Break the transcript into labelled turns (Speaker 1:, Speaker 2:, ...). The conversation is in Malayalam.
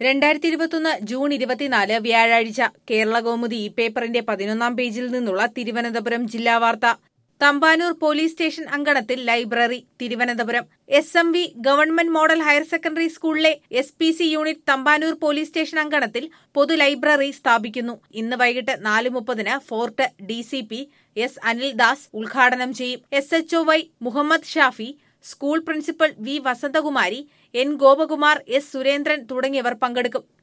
Speaker 1: രണ്ടായിരത്തി ഇരുപത്തൊന്ന് ജൂൺ ഇരുപത്തിനാല് വ്യാഴാഴ്ച കേരള കൗമുദി ഈ പേപ്പറിന്റെ പതിനൊന്നാം പേജിൽ നിന്നുള്ള തിരുവനന്തപുരം ജില്ലാ വാർത്ത തമ്പാനൂർ പോലീസ് സ്റ്റേഷൻ അങ്കണത്തിൽ library Thiruvananthapuram S M V government model higher secondary സ്കൂളിലെ S P C unit Thampanoor police station അങ്കണത്തിൽ പൊതു ലൈബ്രറി സ്ഥാപിക്കുന്നു ഇന്ന് വൈകിട്ട് നാല് മുപ്പതിന് fort D C P S Anildas ഉദ്ഘാടനം ചെയ്യും S H O Y Muhammad Shafi school principal V Vasanthakumari N Gopakumar S Surendran തുടങ്ങിയവർ പങ്കെടുക്കും